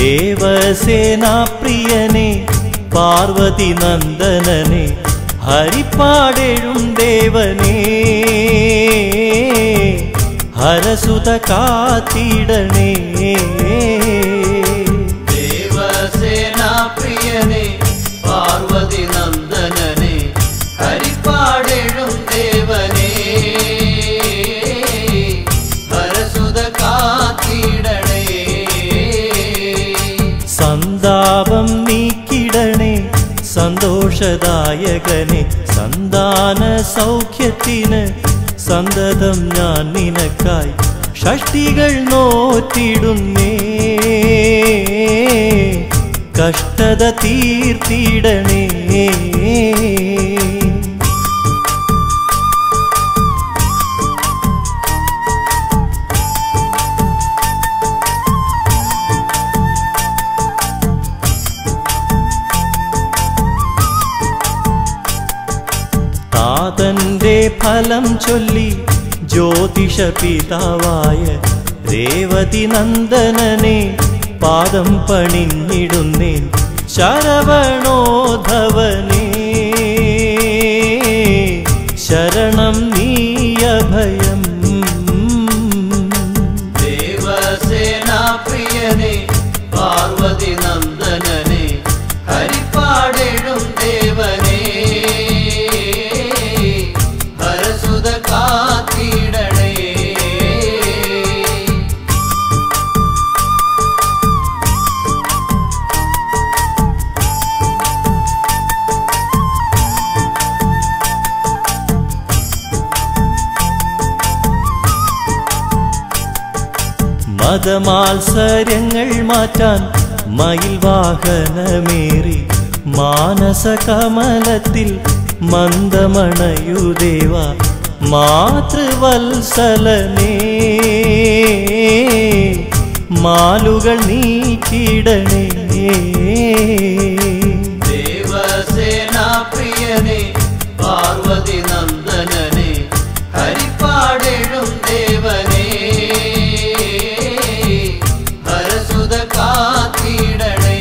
ദേവസേനാപ്രിയനെ പാർവതി നന്ദനനെ ഹരിപ്പാടെഴും ദേവനേ ഹരസുത കാത്തിടണേ ദേവസേനാപ്രിയനെ പാർവതി നന്ദനനെ ഹരിപ്പാടെഴും ദേവനേ ഹരസുത കാത്തിടണേ സന്താപം നീക്കിടണേ സന്തോഷദായകനെ സന്താന സൗഖ്യത്തിന് സന്തതം ഞാൻ നിനക്കായി ഷഷ്ടികൾ നോറ്റിടുന്നേ കഷ്ടത തീർത്തിടണേ താതന്റെ ഫലം ചൊല്ലി ജ്യോതിഷ പിതാവായ രേവതി നന്ദനനെ പാദം പണിഞ്ഞിടുന്നേൻ ശരവണോധവനേ ശരണം നീയഭയം ദേവസേനാപ്രിയനെ പാർവതി നന്ദനനെ ഹരിപ്പാടെഴും ദേവനേ ഹരസുത കാത്തിടണേ മതമാത്സര്യങ്ങൾ മാറ്റാൻ മയിൽ വാഹനമേറി മാനസകമലത്തിൽ മന്ദമണയുദേവ മാതൃവത്സലനേ മാലുകൾ നീക്കിടണേ ദേവസേനാപ്രിയനെ പാർവതി നന്ദനനെ ഹരിപ്പാടെഴും ദേവനേ ഹരസുത കാത്തിടണേ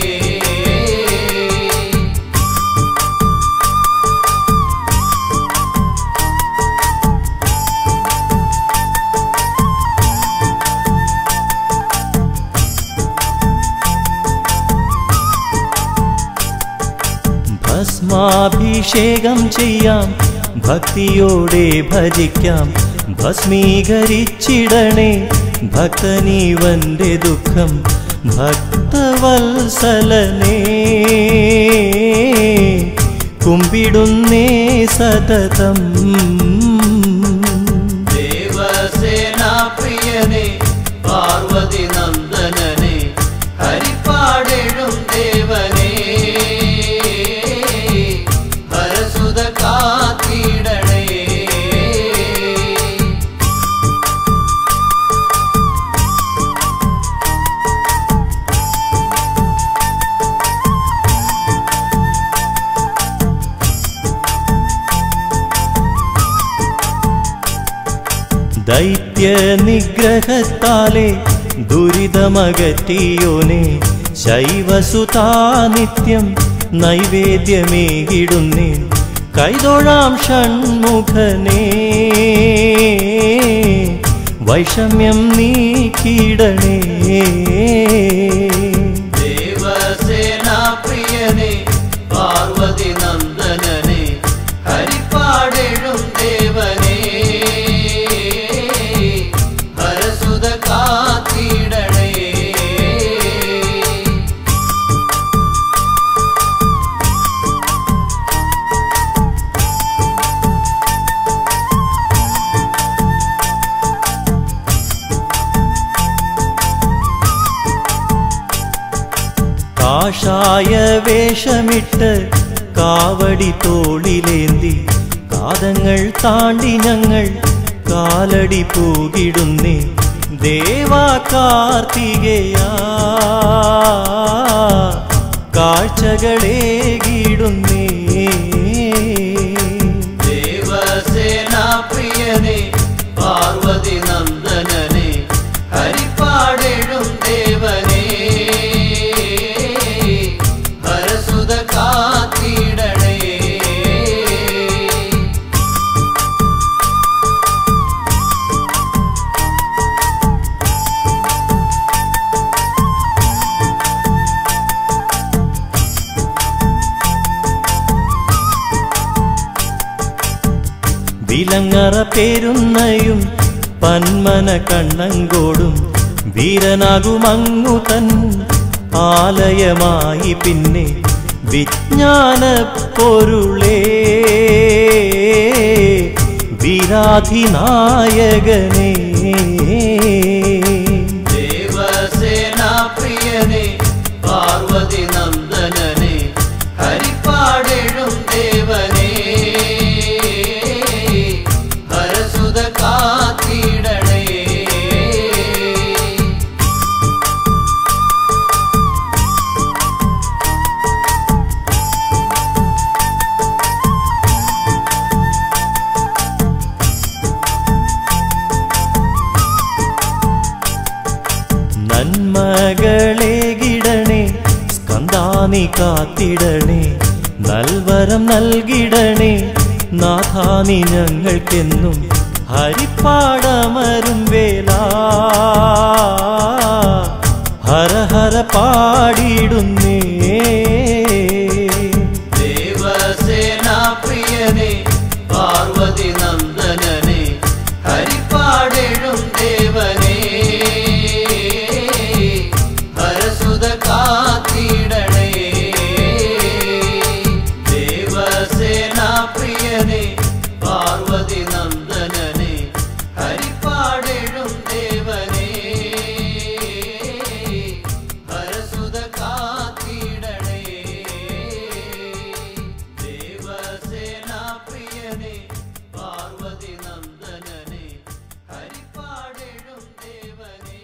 ഭസ്മാഭിഷേകം ചെയ്യാം ഭക്തിയോടെ ഭജിക്കാം ഭസ്മീകരിച്ചിടണേ ഭക്തനീവന്റെ ദുഃഖം ഭക്തവത്സലനേ കുമ്പിടുന്നേ സതതം ദേവസേനാപ്രിയനെ പാർവതി നന്ദനനെ ഹരിപ്പാടെഴും ദേവനേ ഹരസുത കാത്തിടണേ ദൈത്യ നിഗ്രഹത്താലെ ദുരിതമകറ്റിയോനെ ശൈവസുതാനിത്യം നൈവേദ്യമേകിടുന്നേ കൈതൊഴാം ഷൺമുഖനേ വൈഷമ്യം നീക്കിടണേ ദേവസേനാപ്രിയനെ പാർവതി നന്ദനനെ ഹരിപ്പാടെഴും ദേവനേ ഹരസുത കാത്തിടണേ കാഷായ വേഷമിട്ട് കാവടി തോളിലേന്തി കാതങ്ങൾ താണ്ടി ഞങ്ങൾ കാലടി പൂകിടുന്നേ ദേവാ കാർത്തികയാ കാഴ്ചകളേകിടുന്നേ ദേവസേനാപ്രിയനെ പാർവതി നന്ദനനെ ഹരിപ്പാടെഴും ദേവനേ വിലങ്ങറ പേരുന്നയും പന്മന കണ്ണങ്കോടും വീരനാകുമങ്ങു തൻ ആലയമായി പിന്നെ വിജ്ഞാന പൊരുളേ വീരാധിനായകനേ ദേവസേനാപ്രിയനെ പാർവതി നന്ദനനെ ഹരിപ്പാടെഴും ദേവനെ ഹരസുത കാത്തിടണേ നന്മകളെ ഗിടണേ സ്കന്ദാനി കാത്തിടണേ നൽവരം നൽകിടണേ നാഥാനി ഞങ്ങൾക്കെന്നും ഹരിപ്പാടമരും വേല ഹര ഹര പാടിയിടുന്നേ ദേവസേനാപ്രിയനെ പാർവതി നന്ദനനെ ഹരിപ്പാടെഴും ദേവനെ ഹരസുത കാത്തിടണേ ദേവസേനാപ്രിയനെ പാർവതി നന്ദനനെ ഹരിപ്പാടെഴും ദേവനെ ഹരസുത കാത്തിടണേ ദേവസേനാപ്രിയനെ പാർവതി നന്ദനനെ ഹരിപ്പാടെഴും ദേവനെ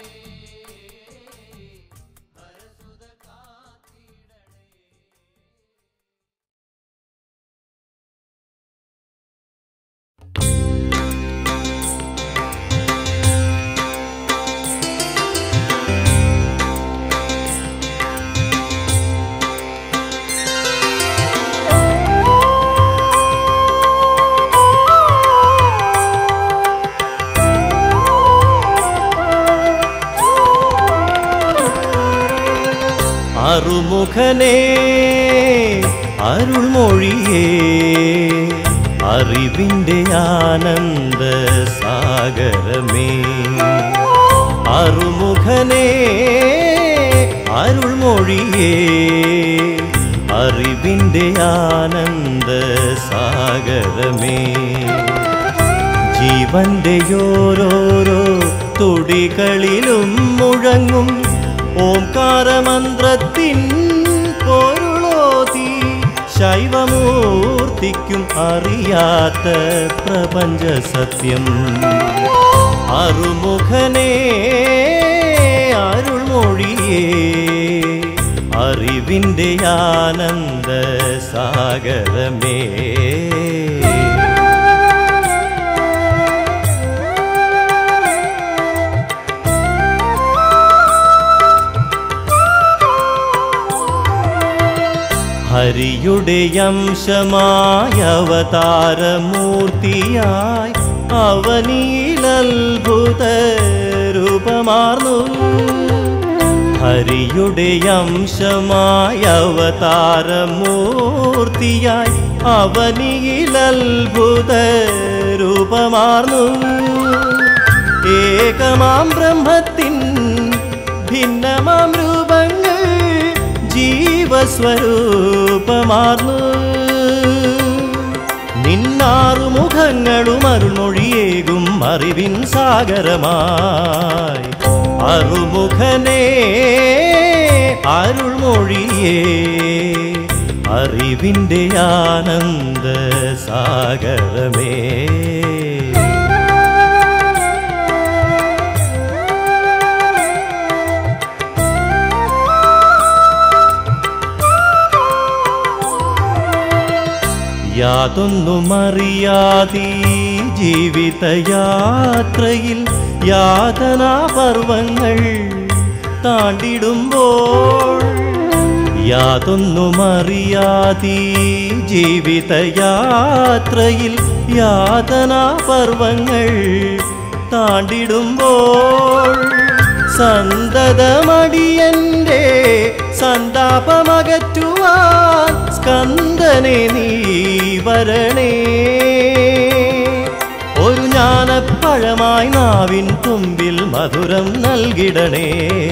ഹരസുത കാത്തിടണേ അറുമുഖനേ അരുൾമൊഴിയേ അറിവിൻ്റെ ആനന്ദ സാഗരമേ അറുമുഖനേ അരുൾമൊഴിയേ അറിവിൻ്റെ ആനന്ദ സാഗരമേ ജീവന്റെ ഓരോരോ തുടികളിലും മുഴങ്ങും ഓംകാരമന്ത്രത്തിൻ പൊരുളോതി ശൈവമൂർത്തിക്കും അറിയാത്ത പ്രപഞ്ച സത്യം അറുമുഖനേ അരുൾമൊഴിയേ അറിവിൻ്റെ ആനന്ദ സാഗരമേ ഹരിയുടെ അംശമായ അവതാരമൂർത്തിയായി അവനീലത്ഭുത രൂപമാർന്നു ഹരിയുടെ അംശമായ അവതാരമൂർത്തിയായി അവനീലത്ഭുത രൂപമാർന്നു ഏകമാം ബ്രഹ്മത്തിൻ ഭിന്നമാം രൂപങ്ങൾ ജീവസ്വരൂപമാർന്നു നിന്നാറു മുഖങ്ങളും അരുൾമൊഴിയേകും അറിവിൻ സാഗരമായി അറുമുഖനേ അരുൾമൊഴിയേ അറിവിൻ്റെ ആനന്ദ സാഗരമേ യാതൊന്നുമറിയാതീ ജീവിതയാത്രയിൽ യാതനാപർവങ്ങൾ താണ്ടിടുമ്പോൾ യാതൊന്നുമറിയാതീ ജീവിതയാത്രയിൽ യാതനാപർവങ്ങൾ താണ്ടിടുമ്പോൾ സന്തതമടിയന്റെ സന്താപമകറ്റുവാൻ സ്കന്ദനെ നീ വരണേ മാമ്പഴപ്പഴമായി നാവിൻ തുമ്പിൽ മധുരം നൽകിടണേ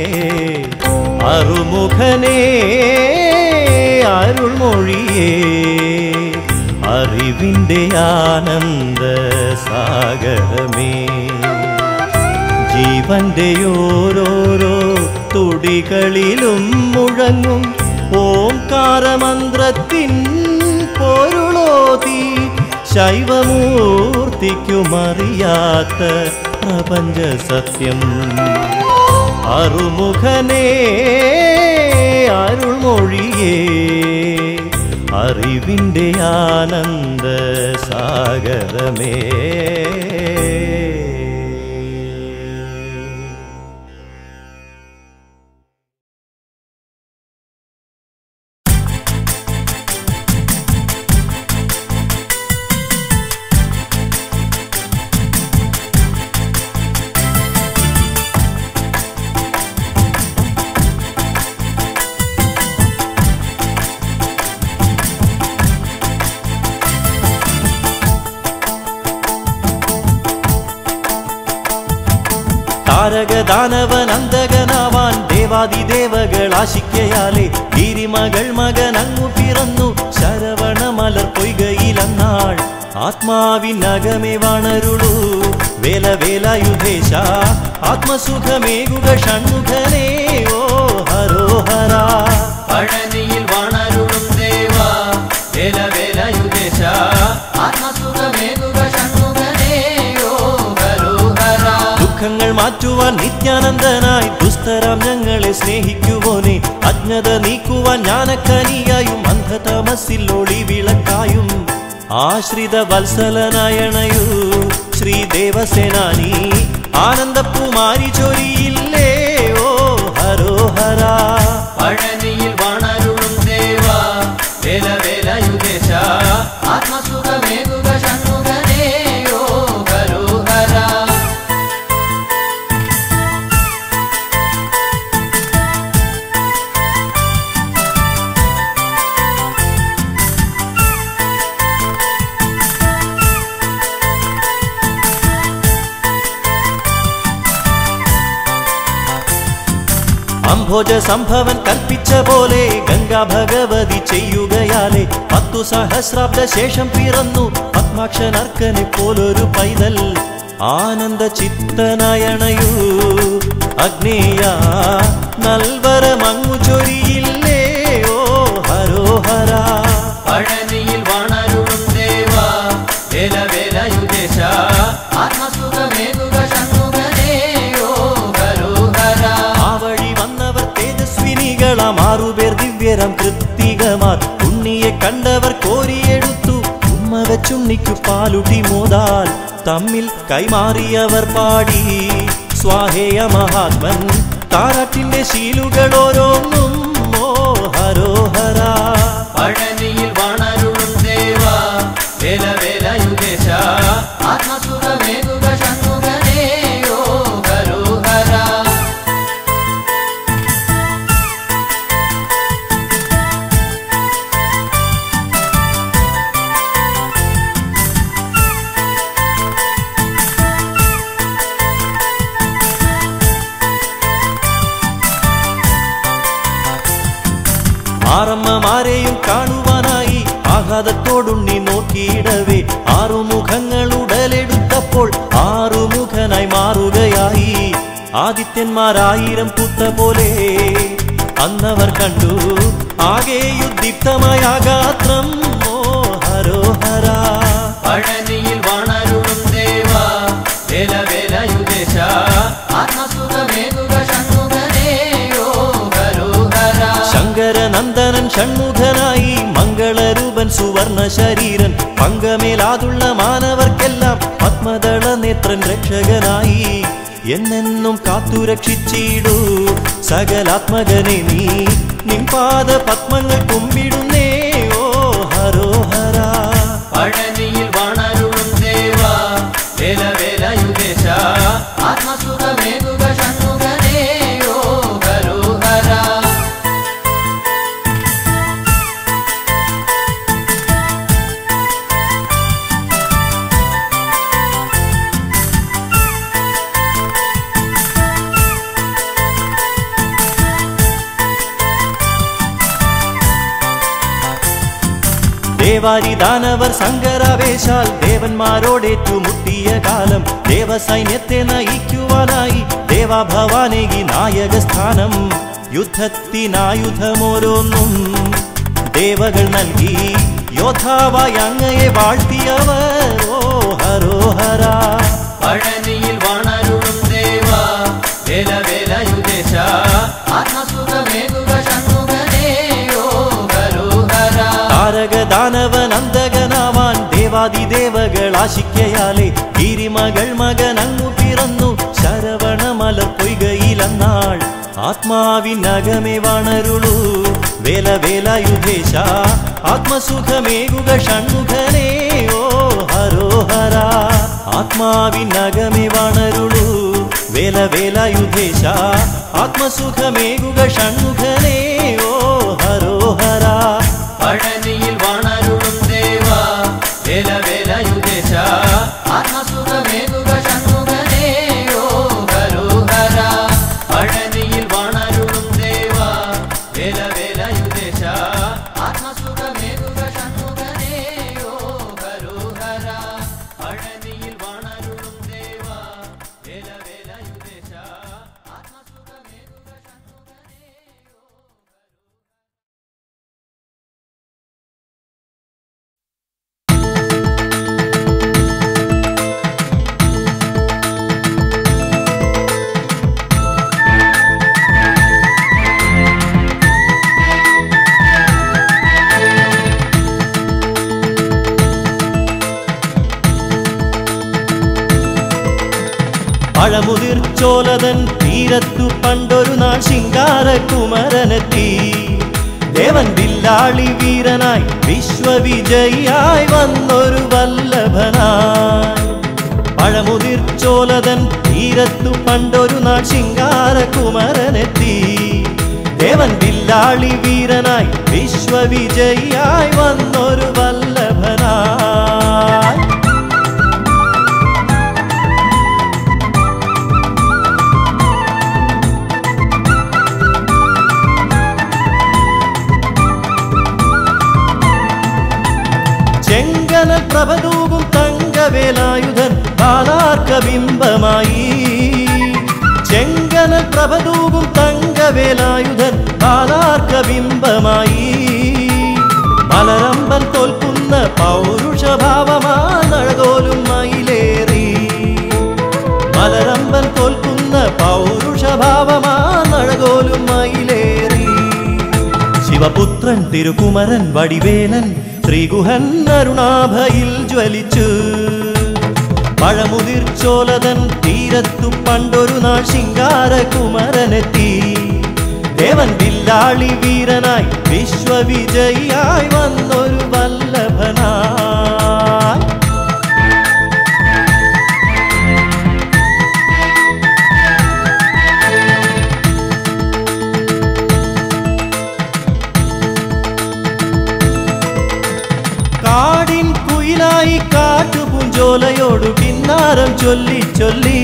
അറുമുഖനേ അരുൾമൊഴിയേ അറിവിൻ്റെ ആനന്ദ സാഗരമേ ജീവന്റെ ഓരോരോ തുടികളിലും മുഴങ്ങും ഓംകാരമന്ത്രത്തിൻ പൊരുളോതി ശൈവമൂർത്തിക്കുമറിയാത്ത പ്രപഞ്ച സത്യം അറുമുഖനേ അരുൾമൊഴിയേ അറിവിൻ്റെ ആനന്ദ സാഗരമേ താരകദാനവൻ അന്തകനാവാൻ ദേവാദിദേവകൾ ആശിക്കയാലെ ഗിരിമകൾ മകൻ അങ്ങു പിറന്നു ശരവണ മലർ പൊയ്കയിലന്നാൾ ആത്മാവിനകമേ വണരുളൂ വേല വേലായുധേശ ആത്മസുഖമേകുക ഷൺമുഖനേ ഓ ഹരോഹര പഴനിയിൽ വാണരുളും ദേവാ വേല വേല യുഗേശ ആത്മസുഖമേകുക ഷൺമുഖനേ ഓ ഹരോഹര ദുഃഖങ്ങൾ മാറ്റുവാൻ നിത്യാനന്ദനായി ദുസ്തരാം ഞങ്ങളെ സ്നേഹിക്കുവോനെ അജ്ഞത നീക്കുവാൻ ജ്ഞാനക്കനിയായും അന്ധതമസിൽ ഒളി വിളക്കായും ആശ്രിത വത്സലനായണയൂ ശ്രീദേവസേനാനി ആനന്ദപ്പൂമാരി ചൊരിയില്ലേ ഓ ഹരോഹര പഴനിയിൽ വാണരുളും ദേവാ വേല വേല യുഗേശ ആത്മസുഖമേകുക ഷൺമുഖനേ ഓ ഹരോഹര അംഭോജ സംഭവൻ കൽപ്പിച്ച പോലെ ഗംഗാ ഭഗവതി ചെയ്യുകയാലെ പത്തു സഹസ്രാബ്ദ ശേഷം പിറന്നു പത്മാക്ഷനർക്കനെ പോലൊരു പൈതൽ ആനന്ദ ചിത്തനയണയൂ അഗ്നേയ നൽവരമങ്ങു ചൊരിയില്ലേ ഓ ഹരോഹര പഴനിയിൽ വാണരുളും ദേവാ വേല വേല യുഗേശ ആത്മസുഖമേകുക ഷൺമുഖനേ ഓ ഹരോഹര ആ വഴി വന്നവർ തേജസ്വിനികളാം ആറുപേർ ദിവ്യരം കൃത്തികമാർ ഉണ്ണിയെ കണ്ടവർ കോരിയെടുത്തു ഉമ്മ വെച്ചുണ്ണിക്കു പാലുടി മോതാൽ തമ്മിൽ കൈമാറിയവർ പാടി സ്വാഹേയ മഹാത്മൻ താരാട്ടിന്റെ ശീലുകൾ ഓരോന്നും ഓ ഹരോഹര പഴനിയിൽ വാണരുളും ദേവാ വേല വേല യുഗേശ ആത്മസുഖമേകുക ഷൺമുഖനേ ഓ ഹരോഹര ആറമ്മമാരെയും കാണുവാനായി ആഘാതത്തോടുണ്ണി നോക്കിയിടവേ ആറുമുഖങ്ങൾ ഉടലെടുത്തപ്പോൾ ആറുമുഖനായി മാറുകയായി ആദിത്യന്മാരായിരം പുത്ത പോലെ അന്നവർ കണ്ടു ആകെ യുദ്ധിക്തമായ ഗാത്രം ഓ ഹരോഹര പഴനിയിൽ വാണരുളും ദേവാ വേല വേല യുഗേശ ആത്മസുഖമേകുക ഷൺമുഖനേ ഓ ഹരോഹര ശങ്കരനന്ദനൻ ഷൺമുഖനായി മംഗളരൂപൻ സുവർണ ശരീരൻ പങ്കമേലാതുള്ള മാനവർക്കെല്ലാം പത്മദള നേത്രൻ രക്ഷകനായി എന്നെന്നും കാത്തുരക്ഷിച്ചിടൂ സകലാത്മകനെ നീ നിൻ പാദ പത്മങ്ങൾ കുമ്പിടുന്നേ ഓ ഹരോഹര പഴനിയിൽ വാണരുളും ദേവാ വേല വേല യുഗേശ ആത്മസുഖമേകുക ഷൺമുഖനേ ഓ ഹരോഹര ദേവാരി ദാനവർ സങ്കരാവേശാൽ ദേവന്മാരോടേറ്റുമുട്ടിയ കാലം ദേവസൈന്യത്തെ നയിക്കുവാനായി ദേവാഭവാനേകി നായക സ്ഥാനം യുദ്ധത്തിനായുധമോരോന്നും ദേവകൾ നൽകി യോദ്ധാവായി അങ്ങയെ വാഴ്ത്തിയവർ ഓ ഹരോഹര പഴനിയിൽ വാണരുളും ദേവ വേല വേല യുഗേശ ആത്മസുഖമേകുക ഷൺമുഖനേ ഓ ഹരോഹര താരക ദാനവനന്തകനാവാൻ ദേവാദിദേവകൾ ആശിക്കയാലെ ഗിരിമകൾ മകൻ അങ്ങു പിറന്നു ശരവണ മലർ പൊയ്കയിലെന്നാൾ ആത്മാവിനകമേ വണരുളൂ വേല വേല യുധേശ ആത്മസുഖമേകുക ഷൺമുഖനേ ഓ ഹരോഹര ആത്മാവിനകമേ വണരുളൂ വേല വേല യുധേശ ആത്മസുഖമേകുക ഷൺമുഖനേ ഓ ഹരോഹര പഴനിയിൽ വാണരുളും ദേവ വേല വേല യുഗേശ ആത്മസുഖമേകുക ഷൺമുഖനേ ഓ ഹരോഹര പഴനിയിൽ വാണരുളും ദേവ വേല വേല യുഗേശ ആത്മസുഖമേകുക ഷൺമുഖനേ ഓ ഹരോഹര പഴനിയിൽ വാണരുളും ദേവ വേല വേല യുഗേശ ആത്മസുഖമേകുക ഷൺമുഖനേ ഓ പഴമുതിർച്ചോലതൻ തീരത്തു പണ്ടൊരു നാൾ ശിങ്കാരകുമരനെത്തി ദേവൻ വില്ലാളി വീരനായി വിശ്വവിജയിയായി വന്നൊരു വല്ലഭനായി പഴമുതിർച്ചോലതൻ തീരത്തു പണ്ടൊരു നാൾ ശിങ്കാരകുമരനെത്തി ദേവൻ വില്ലാളി വീരനായി വിശ്വവിജയിയായി വന്നൊരു വല്ലഭനായി ചെങ്കന പ്രഭതൂകും തങ്കവേലായുധൻ ബാലാർക്ക ബിംബമായി ചെങ്കന പ്രഭതൂകും തങ്കവേലായുധൻ ബാലാർക്ക ബിംബമായി മലരമ്പൻ തോൽക്കുന്ന പൗരുഷഭാവമാനഴകോലും മയിലേറി മലരമ്പൻ തോൽക്കുന്ന പൗരുഷഭാവമാനഴകോലും മയിലേറി ശിവപുത്രൻ തിരുകുമരൻ വടിവേലൻ ശ്രീഗുഹൻ അരുണാഭയിൽ ജ്വലിച്ചു പഴമുതിർച്ചോലതൻ തീരത്തു പണ്ടൊരു നാൾ ശിങ്കാരകുമരനെത്തി ദേവൻ വില്ലാളി വീരനായി വിശ്വവിജയിയായി വന്നൊരു വല്ലഭനായി കാടിൻ കുയിലായി കാട്ടുപൂഞ്ചോലയോടു കിന്നാരം ചൊല്ലി ചൊല്ലി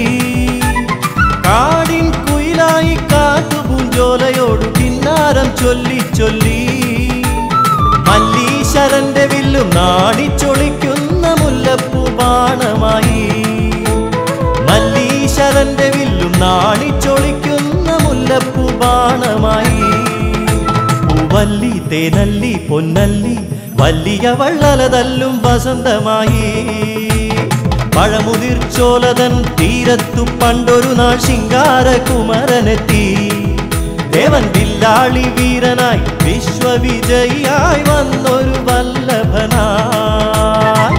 കാടിൻ കുയിലായി കാട്ടുപൂഞ്ചോലയോടു കിന്നാരം ചൊല്ലി ചൊല്ലി മല്ലീശ്വരന്റെ വില്ലും നാടിച്ചൊളിക്കുന്ന മുല്ലപ്പൂ ബാണമായി മല്ലീശ്വരന്റെ വില്ലും നാടിച്ചൊളിക്കുന്ന മുല്ലപ്പൂ ബാണമായി പൂവല്ലി തേനല്ലി പൊന്നല്ലി വലിയ വള്ളലതല്ലും വസന്തമായി പഴമുതിർച്ചോലതൻ തീരത്തു പണ്ടൊരു നാൾ ശിങ്കാരകുമരനെത്തി ദേവൻ വില്ലാളി വീരനായി വിശ്വവിജയിയായി വന്നൊരു വല്ലഭനായി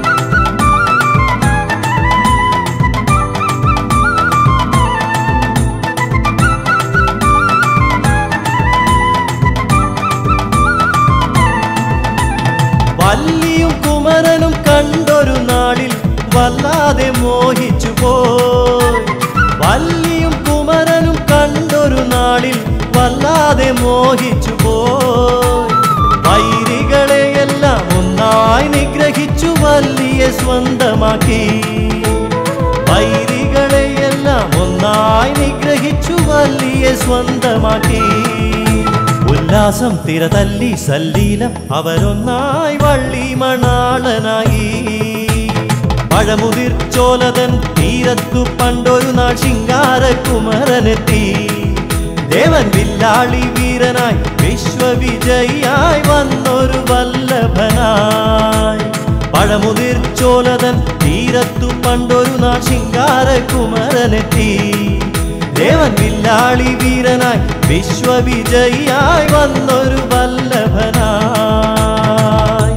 വല്ലിയും കുമരനും കണ്ടൊരു നാളിൽ വല്ലാതെ മോഹിച്ചു പോയി വല്ലിയും കുമരനും കണ്ടൊരു നാളിൽ വല്ലാതെ മോഹിച്ചു പോയി വൈരികളെയെല്ലാം ഒന്നായി നിഗ്രഹിച്ചു വല്ലിയെ സ്വന്തമാക്കി വൈരികളെയെല്ലാം ഒന്നായി നിഗ്രഹിച്ചു വല്ലിയെ സ്വന്തമാക്കി ഉല്ലാസം തിരതല്ലി സല്ലീലം അവരൊന്നായി വള്ളി മണാളനായി പഴമുതിർ ചോലതൻ തീരത്തു പണ്ടൊരു നാൾ ശിങ്കാരകുമരനെത്തി ദേവൻ വില്ലാളി വീരനായി വിശ്വവിജയിയായി വന്നൊരു വല്ലഭനായി പഴമുതിർ ചോലതൻ തീരത്തു പണ്ടൊരു നാൾ ശിങ്കാരകുമരനെത്തി ദേവൻ വില്ലാളി വീരനായി വിശ്വവിജയിയായി വന്നൊരു വല്ലഭനായി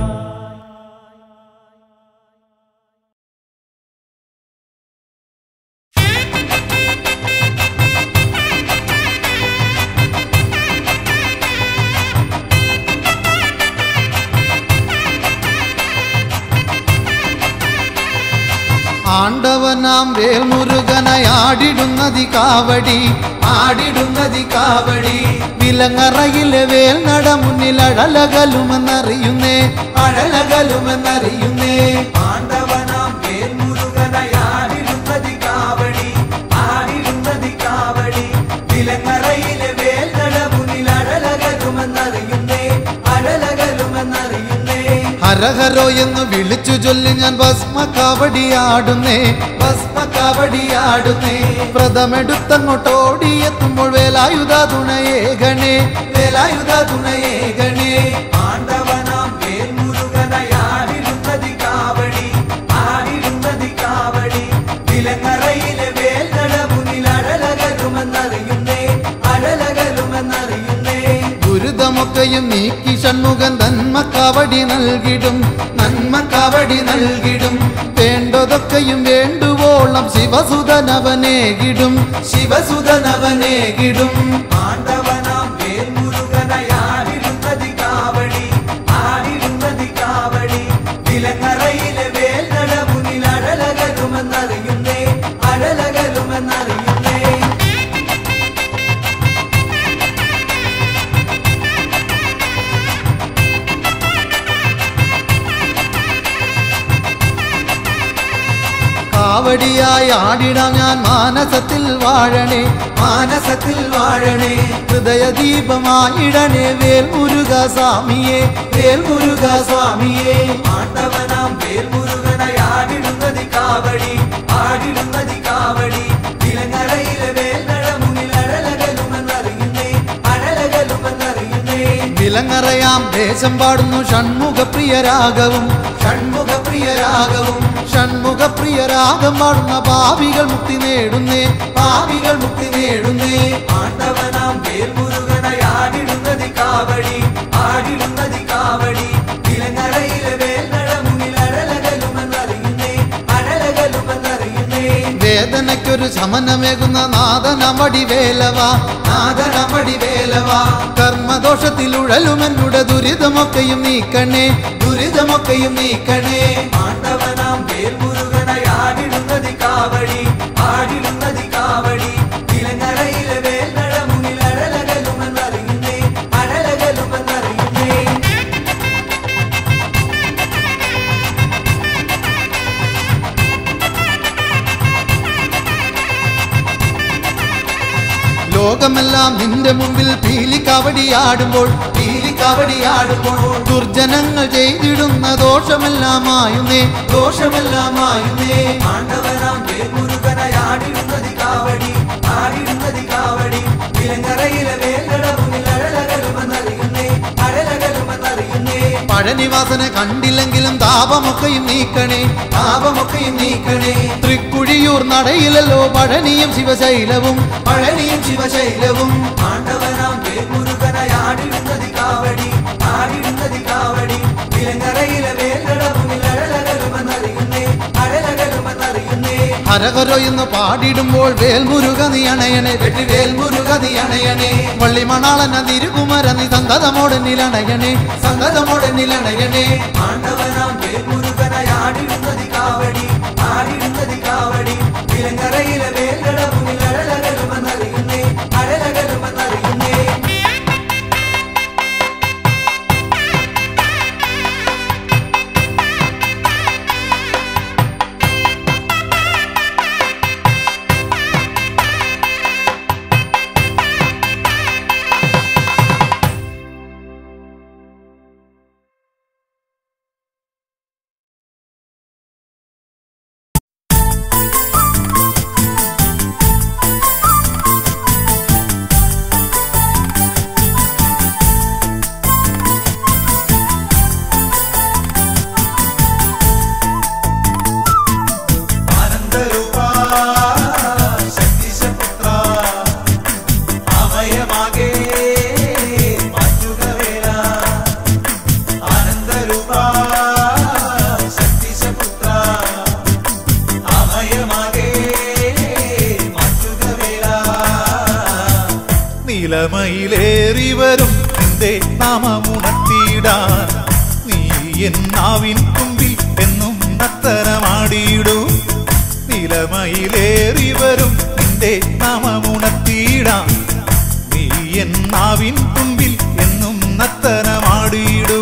ആണ്ടവനാം വേൽമുരുകനായാടിടുന്നതി കാവടി ആടിടുന്നതി കാവടി വിലങ്ങറയിലെ വേൽ നട മുന്നിൽ അഴലകലുമെന്നറിയുന്നേ അഴലകലുമെന്നറിയുന്നേ ആണ്ടവനാം വേൽമുരുകനായാടിടുന്നതി കാവടി ആടിടുന്നതി കാവടി വിലങ്ങറയിലെ വേൽനട മുന്നിൽ അഴലകലുമെന്നറിയുന്നേ അഴലകലുമെന്നറിയുന്നേ ഹരഹരോ എന്ന് വിളിച്ചു ചൊല്ലി ഞാൻ ഭസ്മ കാവടിയാടുന്നേ ഭസ്മ കാവടിയാടുന്നേ വ്രതമെടുത്തങ്ങോട്ടോടിയെത്തുമ്പോൾ വേലായുധ തുണയേ ഗണേ വേലായുധ തുണയേ ഗണേ ആണ്ടവനാം വേൽമുരുകനായാടിടുന്നതി കാവടി ആടിടുന്നതി കാവടി വിലങ്ങറയിലെ വേൽനട മുന്നിൽ അഴലകലുമെന്നറിയുന്നേ അഴലകലുമെന്നറിയുന്നേ ദുരിതമൊക്കെയും നീക്കി ഷൺമുഖൻ നന്മ കാവടി നൽകിടും നന്മ കാവടി നൽകിടും വേണ്ടതൊക്കെയും വേണ്ടുവോളം ശിവസുതനവനേകിടും ശിവസുതനവനേകിടും ആണ്ടവനാം വേൽമുരുകനായാടിടുന്നതി കാവടി ആടിടുന്നതി കാവടി വിലങ്ങറയിലെ വേൽനട മുന്നിൽ അഴലകലുമെന്നറിയുന്നേ അഴലകലുമെന്നറിയുന്നേ കാവടിയായി ആടിടാം ഞാൻ മാനസത്തിൽ വാഴണേ മാനസത്തിൽ വാഴണേ ഹൃദയദീപമായിടണേ വേൽമുരുക സ്വാമിയെ വേൽമുരുക സ്വാമിയെ ആണ്ടവനാം വേൽമുരുകനായാടിടുന്നതി കാവടി ആടിടുന്നതി കാവടി വിലങ്ങറയിലെ വേൽനട മുന്നിൽ അഴലകലുമെന്നറിയുന്നേ അഴലകലുമെന്നറിയുന്നേ വിലങ്ങറയാം ദേശം പാടുന്നു ഷൺമുഖപ്രിയരാഗവും ഷൺമുഖപ്രിയരാഗവും ഷൺമുഖപ്രിയരാഗം പാടുന്ന പാവികൾ മുക്തി നേടുന്നേ പാവികൾ മുക്തി നേടുന്നേ ആണ്ടവനാം വേൽമുരുകനായാടിടുന്നതി കാവടി ആടിടുന്നതി കാവടി വിലങ്ങറയിലെ വേൽനട മുന്നിൽ അഴലകലുമെന്നറിയുന്നേ അഴലകലുമെന്നറിയുന്നേ വേദനയ്ക്കൊരു ശമനമേകുന്ന നാദനമടി വേലവ നാദനമടി വേലവ കർമ്മദോഷത്തിൽ ഉഴലുമെന്നുടെ ദുരിതമൊക്കെയും നീക്കണേ ദുരിതമൊക്കെയും നീക്കണേ ആണ്ടവനാം വേൽമുരുകനായാടിടുന്നതി കാവടി ആടിടുന്നതി കാവടി വിലങ്ങറയിലെ വേൽനട മുന്നിൽ അഴലകലുമെന്നറിയുന്നേ അഴലകലുമെന്നറിയുന്നേ ലോകമെല്ലാം നിന്റെ മുമ്പിൽ പീലിക്കാവടിയാടുമ്പോൾ പീലിക്കാവടിയാടുമ്പോൾ ദുർജനങ്ങൾ ചെയ്തിടുന്ന ദോഷമെല്ലാമായുന്നേ ദോഷമെല്ലാമായുന്നേ ആണ്ടവനാം വേൽമുരുകനായാടിടുന്നതി കാവടി ആടിടുന്നതി കാവടി വിലങ്ങറയിലെ വേൽനട മുന്നിൽ അഴലകലുമെന്നറിയുന്നേ അഴലകലുമെന്നറിയുന്നേ പഴനിവാസനെ കണ്ടില്ലെങ്കിലും താപമൊക്കെയും നീക്കണേ താപമൊക്കെയും നീക്കണേ തൃക്കുഴിയൂർ നടയിലല്ലോ പഴനിയും ശിവശൈലവും പഴനിയും ശിവശൈലവും ആണ്ടവനാം വേൽമുരുകനായാടിടുന്നതി കാവടി ആടിടുന്നതി കാവടി വിലങ്ങറയിലെ വേൽനട മുന്നിൽ അഴലകലുമെന്നറിയുന്നേ അഴലകലുമെന്നറിയുന്നേ ഹരഹരോ എന്ന് പാടിടുമ്പോൾ വേൽമുരുക നീ അണയണേ വെട്ടി വേൽമുരുക നീ അണയണേ വള്ളിമണാളന തിരുകുമര നീ സന്തതമോടെ നിലണയണേ സന്തതമോടെ നിലണയണേ ആണ്ടവനാം വേൽമുരുകനായാടിടുന്നതി കാവടി ആടിടുന്നതി കാവടി വിലങ്ങറയിലെ വേൽനട മുന്നിൽ അഴലകലുമെന്നറിയുന്നേ അഴലകലുമെന്നറിയുന്നേ നിലമയിലേറി വരും നിന്റെ നാമമുണർത്തിയിടാൻ നീ എന്നാവിൻ തുമ്പിൽ എന്നും നത്തരമാടിയിടൂ നിലമയിലേറി വരും നിന്റെ നാമമുണർത്തിയിടാൻ നീ എന്നാവിൻ തുമ്പിൽ എന്നും നത്തരമാടിയിടൂ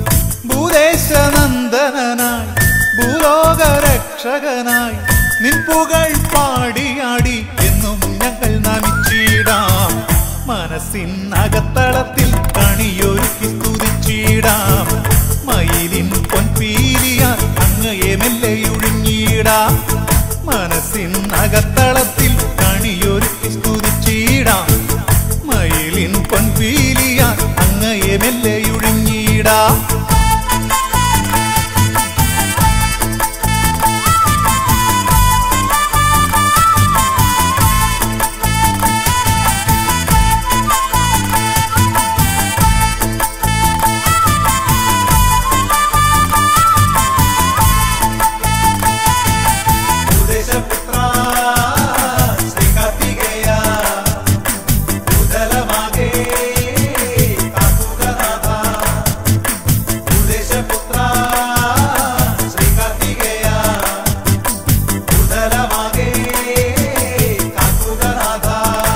ഭൂദേശനന്ദനായി ഭൂലോകരക്ഷകനായി നിൻ പുകൾ പാടിയാടി എന്നും ഞങ്ങൾ നമിച്ചിടാം മനസ്സിനകത്തളത്തിൽ കണിയൊരുക്കി സ്തുതിച്ചിടാം മയിലിൻ പൊൻപീലിയാൽ അങ്ങയെ മെല്ലയൊഴിഞ്ഞിടാം മനസ്സിനകത്തളത്തിൽ കണിയൊരുക്കി സ്തുതിച്ചിടാം മയിലിൻ പൊൻപീലിയാൽ അങ്ങയെ മെല്ലയൊഴിഞ്ഞിടാം ഭൂദേശപുത്ര ശ്രീകാർത്തികേയ ഭൂതലമാകെ കാക്കുകനാഥ ഭൂദേശപുത്ര ശ്രീകാർത്തികേയ ഭൂതലമാകെ കാക്കുകനാഥ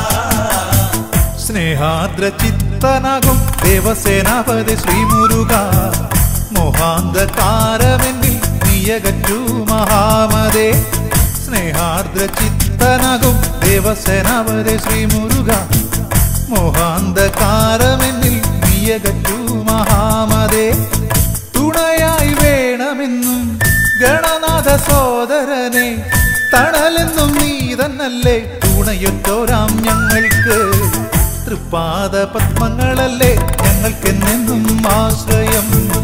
സ്നേഹാദ്ര ചിത്തനാകും ദേവസേനാപതി ശ്രീമുരുക മോഹാന്ധകാരമെന്നിൽ നീയകറ്റു മഹാമതേ സ്നേഹാർദ്ര ചിത്തനാകും ദേവസേനാപതി ശ്രീമുരുക മോഹാന്ധകാരമെന്നിൽ നീയകറ്റു മഹാമതേ തുണയായി വേണമെന്നും ഗണനാഥ സോദരനെ തണലെന്നും നീ തന്നല്ലേ തുണയൊറ്റോരാം ഞങ്ങൾക്ക് തൃപ്പാദ പത്മങ്ങളല്ലേ ഞങ്ങൾക്കെന്നെന്നും ആശ്രയം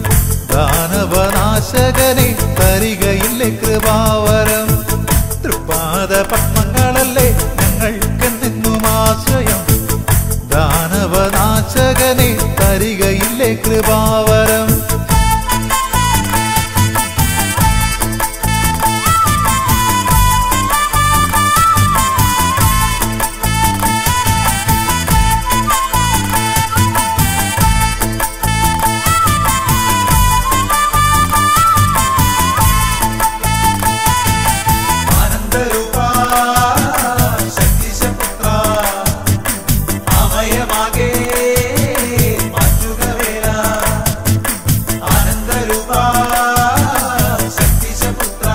ദാനവനാശകനെ തരികയില്ലേ കൃപാവരം തൃപ്പാദ പത്മങ്ങളല്ലേ ഞങ്ങൾക്കെന്നെന്നും ആശ്രയം ദാനവനാശകനെ തരികയില്ലേ കൃപാവരം ആനന്ദരൂപ ശക്തിശപുത്ര അമയമാകെ മാറ്റുക വേല ആനന്ദരൂപ ശക്തിശപുത്ര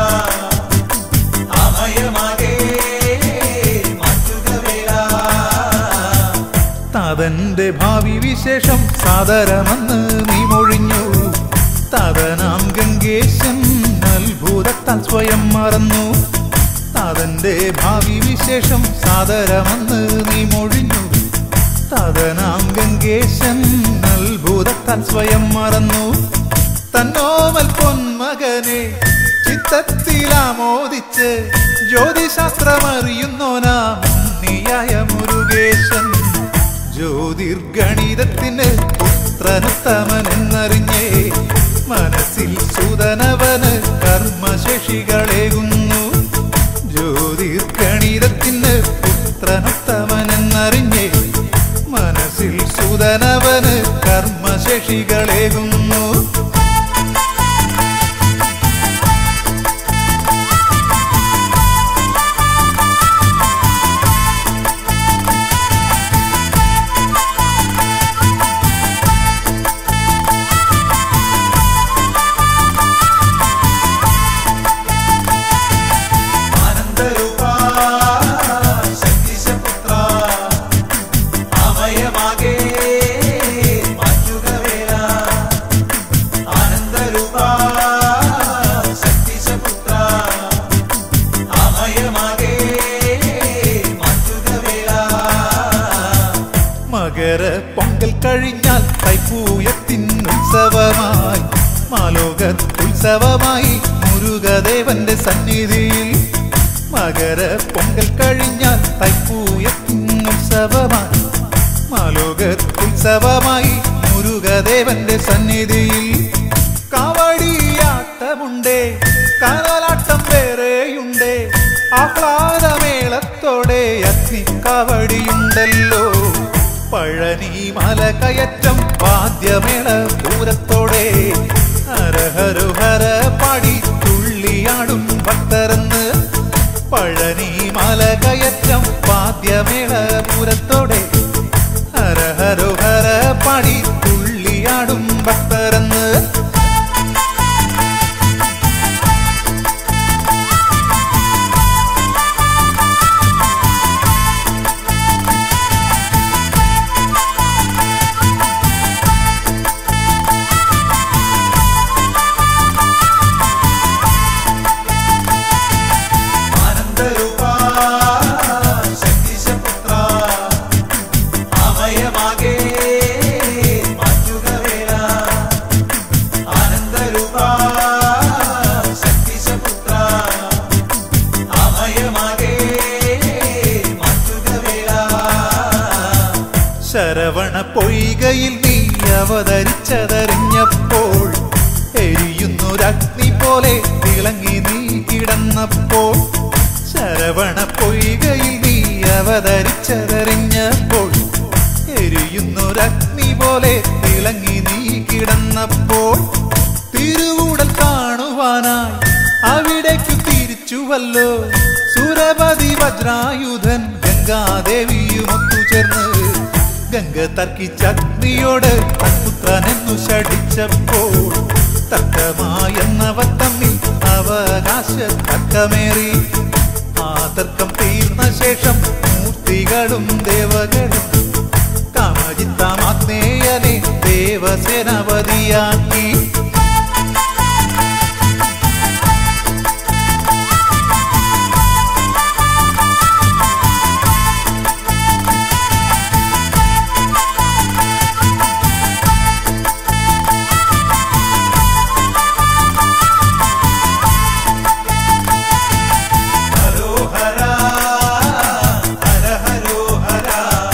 അമയമാകെ മാറ്റുക വേല താതന്റെ ഭാവി വിശേഷം സാദരമെന്ന് നീ മൊഴിഞ്ഞു താതനാം ഗംഗേശൻ അത്ഭുതത്താൽ സ്വയം മറന്നു താതന്റെ ഭാവി വിശേഷം സാദരമെന്ന് നീ മൊഴിഞ്ഞു താതനാം ഗംഗേശൻ അത്ഭുതത്താൽ സ്വയം മറന്നു തന്നോമൽ പൊന്മകനെ ചിത്തത്തിലാമോദിച്ച് ജ്യോതിശാസ്ത്രമറിയുന്നോനാം നീയായ മുരുകേശൻ ജ്യോതിർഗണിതത്തിന് പുത്രനുത്തമനെന്നറിഞ്ഞേ മനസ്സിൽ സുതനവന് കർമ്മശേഷികളേകുന്നു ജ്യോതിർഗണിതത്തിന് പുത്രനുത്തമനെന്നറിഞ്ഞേ മനസ്സിൽ സുതനവന് കർമ്മശേഷികളേകുന്നു ആനന്ദരൂപ ശക്തിശപുത്ര അമയമാകെ മാറ്റുക വേല ആനന്ദരൂപ ശക്തിശപുത്ര അമയമാകെ മാറ്റുക വേല മകര പൊങ്കൽ കഴിഞ്ഞാൽ തൈപ്പൂയത്തിൻ ഉത്സവമായി മാലോകത്തുത്സവമായി മുരുകദേവന്റെ സന്നിധിയിൽ മകര പൊങ്കൽ കഴിഞ്ഞാൽ തൈപ്പൂയത്തിൻ ഉത്സവമായി മാലോകത്തുത്സവമായി മുരുകദേവന്റെ സന്നിധിയിൽ കാവടിയാട്ടമുണ്ടേ കാലാട്ടം വേറെയുണ്ടേ ആഹ്ലാദമേളത്തോടെ അഗ്നി കാവടിയുണ്ടല്ലോ പഴനി മല കയറ്റം വാദ്യമേള പൂരത്തോടെ ഹരഹരുഹര പാടി തുള്ളിയാടും ഭക്തരെന്ന് പഴനി മല കയറ്റം വാദ്യമേള പൂരത്തോടെ ഹരഹരുഹര പാടി തുള്ളിയാടും ഭക്തരെന്ന് ആനന്ദരൂപാ ശക്തിശപുത്ര അമയമാകെ മാറ്റുക വേല ആനന്ദരൂപാ ശക്തിശപുത്ര അമയമാകെ മാറ്റുക വേല ശരവണ പൊയ്കയിൽ നീ അവതരിച്ചതറിഞ്ഞപ്പോൾ എരിയുന്നൊരഗ്നി പോലെ തിളങ്ങി നീ കിടന്നപ്പോൾ ശരവണ പൊയ്കയിൽ നീ അവതരിച്ചതറിഞ്ഞപ്പോൾ എരിയുന്നൊരഗ്നി പോലെ തിളങ്ങി നീ കിടന്നപ്പോൾ തിരുവുടൽ കാണുവാനായി അവിടേക്കു തിരിച്ചുവല്ലോ സുരപതി വജ്രായുധൻ ഗംഗാദേവിയും ഒത്തുചേർന്ന് ഗംഗ തർക്കിച്ചഗ്നിയോട് പുത്രനെന്നു ശടിച്ചപ്പോൾ തർക്കമായെന്നവ തമ്മിൽ അവകാശ തർക്കമേറി ആ തർക്കം തീർന്ന ശേഷം മൂർത്തികളും ദേവകളും കാമജിത്താമാഗ്നേയനെ ദേവസേനാപതിയാക്കി ഹരോഹര ഹര ഹരോഹര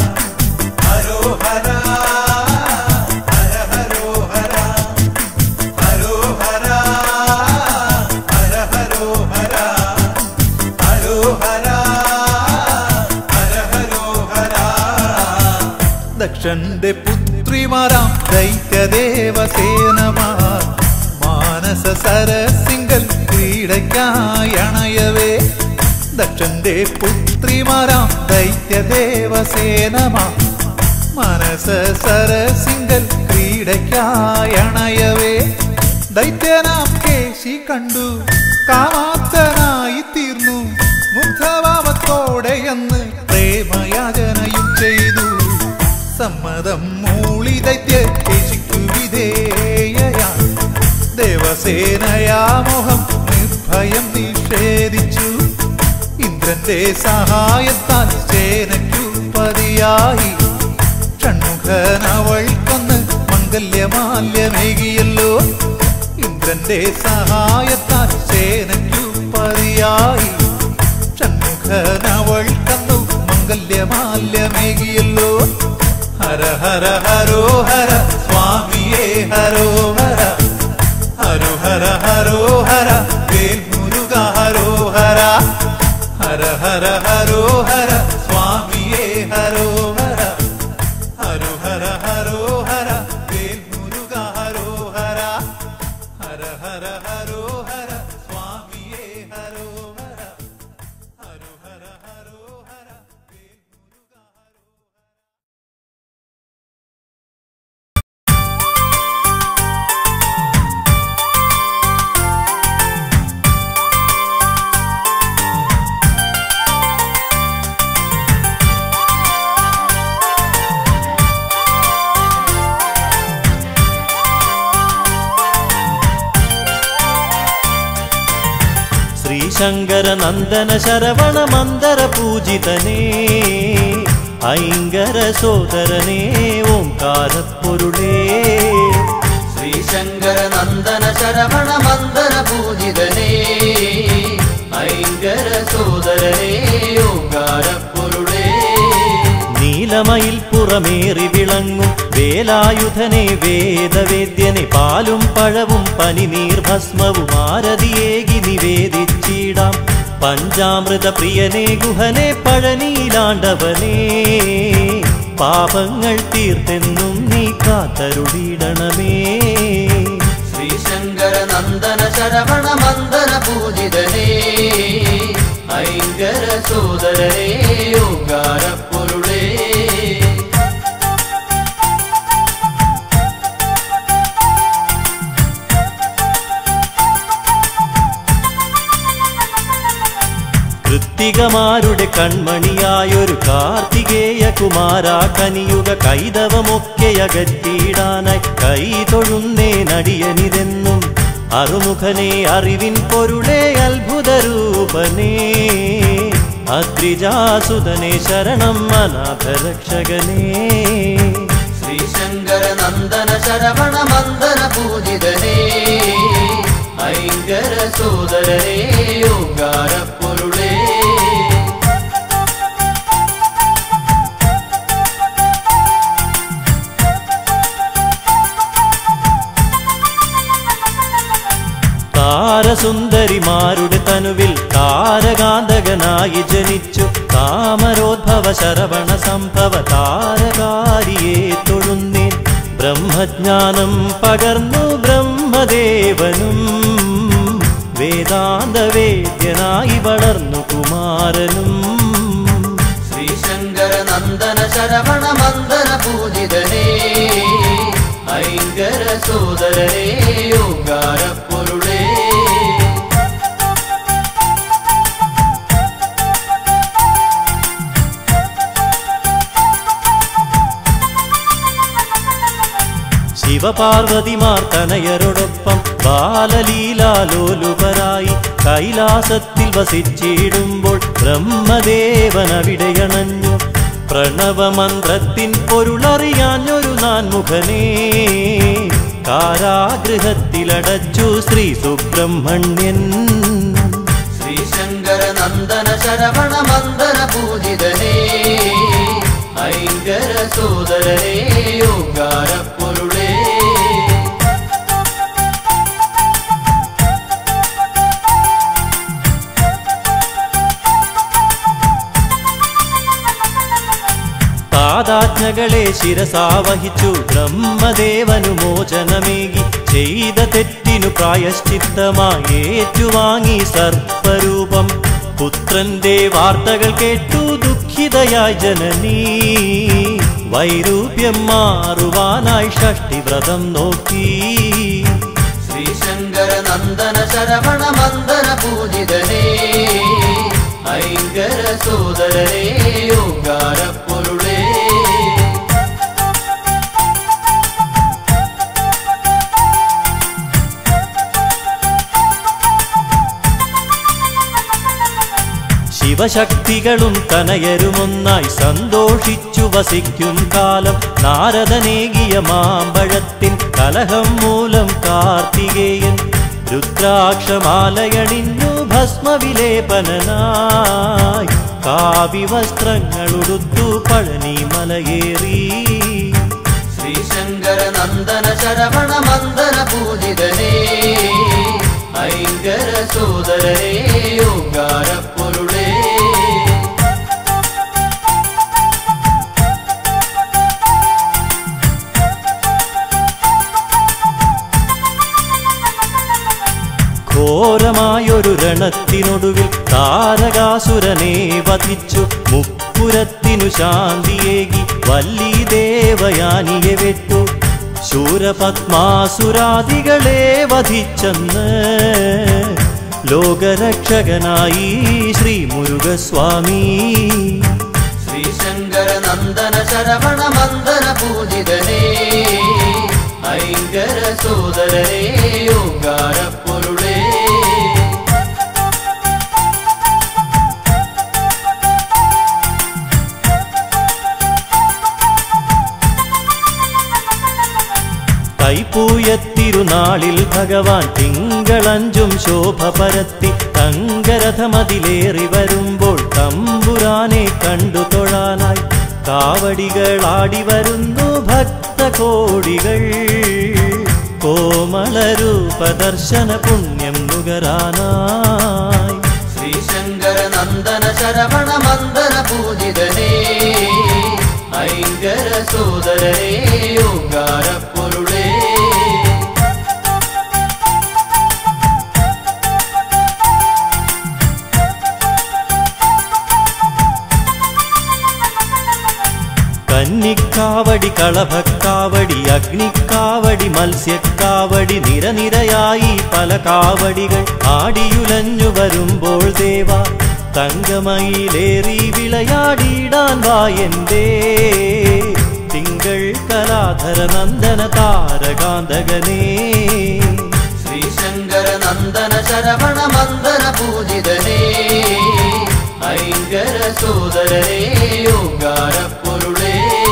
ഹരോഹര ഹര ഹരോഹര ഹരോഹര ഹര ഹരോഹര ഹരോഹര ഹര ഹരോഹര ദക്ഷന്റെ പുത്രിമാരാം ദൈത്യദേവസേനമാർ മാനസ സരസിംഗൽ ക്രീഡയ്ക്കായണയവേ ദക്ഷന്റെ പുത്രിമാരാം ദൈത്യദേവസേനമാർ മനസ സരസിംഗൽ ക്രീഡയ്ക്കായണയവേ ദൈത്യനാം കേശി കണ്ടു കാമാത്തനായി തീർന്നു മുഗ്ധഭാവത്തോടെ എന്ന് പ്രേമയാചനയും ചെയ്തു സമ്മതം മൂളി ദൈത്യ കേശിക്കു വിധേയയാ ദേവസേനയാമോഹം നിർഭയം നിഷേധിച്ചു ഇന്ദ്രന്റെ സഹായത്താൽ സേനയ്ക്കു പതിയായി ഷൺമുഖനവൾക്കൊന്ന് മംഗല്യമാല്യമേകിയല്ലോ ഇന്ദ്രന്റെ സഹായത്താൽ സേനയ്ക്കു പതിയായി ഷൺമുഖനവൾക്കന്നു മംഗല്യമാല്യമേകിയല്ലോ ഹര ഹര ഹരോ ഹര സ്വാമിയേ ഹരോ ഹര ഹരോ ഹര ഹരോ ഹര വേൽ മുരുക ഹരോ ഹര ഹര ഹര ഹരോ ഹര സ്വാമിയേ ഹരോ ഹര ഹരോ ഹര ഹരോ ഹര വേൽ മുരുക ഹരോ ഹര ഹര ഹര ഹരോ ഹര സ്വാമിയേ ഹരോ ഹര ഹരോ ഹര ഹരോ ഹര വേൽ മുരുക ഹരോ ശ്രീശങ്കര നന്ദന ശരവണ മന്ദര പൂജിതനേ ഐങ്കര സോദരനേ ഓംകാരപ്പൊരുളേ ശ്രീശങ്കര നന്ദന ശരവണ മന്ദര പൂജിതനേ ഐങ്കര സോദരനേ ഓങ്കാരപ്പൊരുളേ നീലമയിൽ പുറമേറി വിളങ്ങും വേലായുധനെ വേദവേദ്യനെ പാലും പഴവും പനിനീർ ഭസ്മവും ആരതിയേകി നിവേദിച്ചിടാം പഞ്ചാമൃത പ്രിയനെ ഗുഹനെ പഴനീലാണ്ടവനേ പാപങ്ങൾ തീർത്തെന്നും നീ കാത്തരുളിടണമേ ശ്രീശങ്കര നന്ദന ശരവണ മന്ദന പൂജിതനേ ഐങ്കര സോദരനേ യോകാര പൊരുളേ കൃത്തികമാരുടെ കൺമണിയായൊരു കാർത്തികേയ കുമാര കനിയുക കൈതവമൊക്കെ അകറ്റിയിടാനായി കൈ തൊഴുന്നേ നടിയനിതെന്നും അറുമുഖനെ അറിവിൻ പൊരുളേ അത്ഭുതരൂപനേ അദ്രിജാസുതനെ ശരണം അനാഥരക്ഷകനേ ശ്രീശങ്കര നന്ദന ശരവണ മന്ദന പൂജിതനേ ഐങ്കര സോദരനേ യോകാര പൊരുളേ താരസുന്ദരിമാരുടെ തനുവിൽ താരകാന്തകനായി ജനിച്ചു താമരോദ്ഭവ ശരവണ സംഭവ താരകാരിയെ തൊഴുന്നേൻ ബ്രഹ്മജ്ഞാനം പകർന്നു ബ്രഹ്മദേവനും വേദാന്തവേദ്യനായി വളർന്നു കുമാരനും ശ്രീശങ്കര നന്ദന ശരവണ മന്ദന പൂജിതനേ ഐങ്കര സോദരനേ യോകാര പൊരുളേ ശിവപാർവതിമാർ തനയരോടൊപ്പം ബാലലീലാലോലുപരായി കൈലാസത്തിൽ വസിച്ചിടുമ്പോൾ ബ്രഹ്മദേവൻ അവിടെയണഞ്ഞു പ്രണവമന്ത്രത്തിൻ പൊരുളറിയാഞ്ഞൊരു നാൻമുഖനേ കാരാഗൃഹത്തിലടച്ചു ശ്രീ സുബ്രഹ്മണ്യൻ ശ്രീശങ്കര നന്ദന ശരവണ മന്ദന പൂജിതനേ ഐങ്കര സോദരനേ യോകാര പൊരുളേ താതാജ്ഞകളെ ശിരസാവഹിച്ചു ബ്രഹ്മദേവനു മോചനമേകി ചെയ്ത തെറ്റിനു പ്രായശ്ചിത്തമായി ഏറ്റുവാങ്ങി സർപ്പരൂപം പുത്രന്റെ വാർത്തകൾ കേട്ടു ദുഃഖിതയായി ജനനീ വൈരൂപ്യം മാറുവാനായി ഷഷ്ടിവ്രതം നോക്കി ശ്രീശങ്കര നന്ദന ശരവണ മന്ദന പൂജിതനേ ഐങ്കര സോദരനേ യോകാര പൊരുളേ ശിവശക്തികളും തനയരുമൊന്നായി സന്തോഷിച്ചു വസിക്കും കാലം നാരദനേകിയ മാമ്പഴത്തിൻ കലഹം മൂലം കാർത്തികേയൻ രുദ്രാക്ഷമാലയണിഞ്ഞു ഭസ്മവിലേപനായി കാവിവസ്ത്രങ്ങളുടുത്തു പഴനി മലയേറി ശ്രീശങ്കര നന്ദന ശരവണ മന്ദന പൂജിതനേ ഐങ്കര സോദരനേ യോകാര പൊരുളേ ഘോരമായൊരു രണത്തിനൊടുവിൽ താരകാസുരനെ വധിച്ചു മുപ്പുരത്തിനു ശാന്തിയേകി വല്ലി ദേവയാനിയെ വെട്ടു ശൂരപത്മാസുരാദികളെ വധിച്ചെന്ന് ലോകരക്ഷകനായി ശ്രീ മുരുകസ്വാമി ശ്രീശങ്കര നന്ദന ശരവണ മന്ദന പൂജിതനേ ഐങ്കര സോദരനേ യോകാര പൊരുളേ തൈപ്പൂയത്തിരുനാളിൽ ഭഗവാൻ തിങ്കളഞ്ചും ശോഭ പരത്തി തങ്കരഥമതിലേറി വരുമ്പോൾ തമ്പുരാനെ കണ്ടു തൊഴാനായി കാവടികളാടി വരുന്നു ഭക്തകോടികൾ കോമളരൂപദർശന പുണ്യം നുകരാനായി ശ്രീശങ്കര നന്ദന ശരവണ മന്ദന പൂജിതനേ ஐங்கர சோதரரே ஓங்கார பொருளே കന്നിക്കാവടി കളഭക്കാവടി അഗ്നിക്കാവടി മത്സ്യക്കാവടി നിരനിരയായി പല കാവടികൾ ആടിയുലഞ്ഞു വരുമ്പോൾ ദേവ തങ്കമയിലേറി വിളയാടിയിടാൻ വായന്തേ തിങ്കൾ കലാധര നന്ദന താരകാന്തകനേ ശ്രീശങ്കര നന്ദന ശരവണ മന്ദന പൂജിതനേ ஐங்கர சோதரரே ஓங்கார பொருளே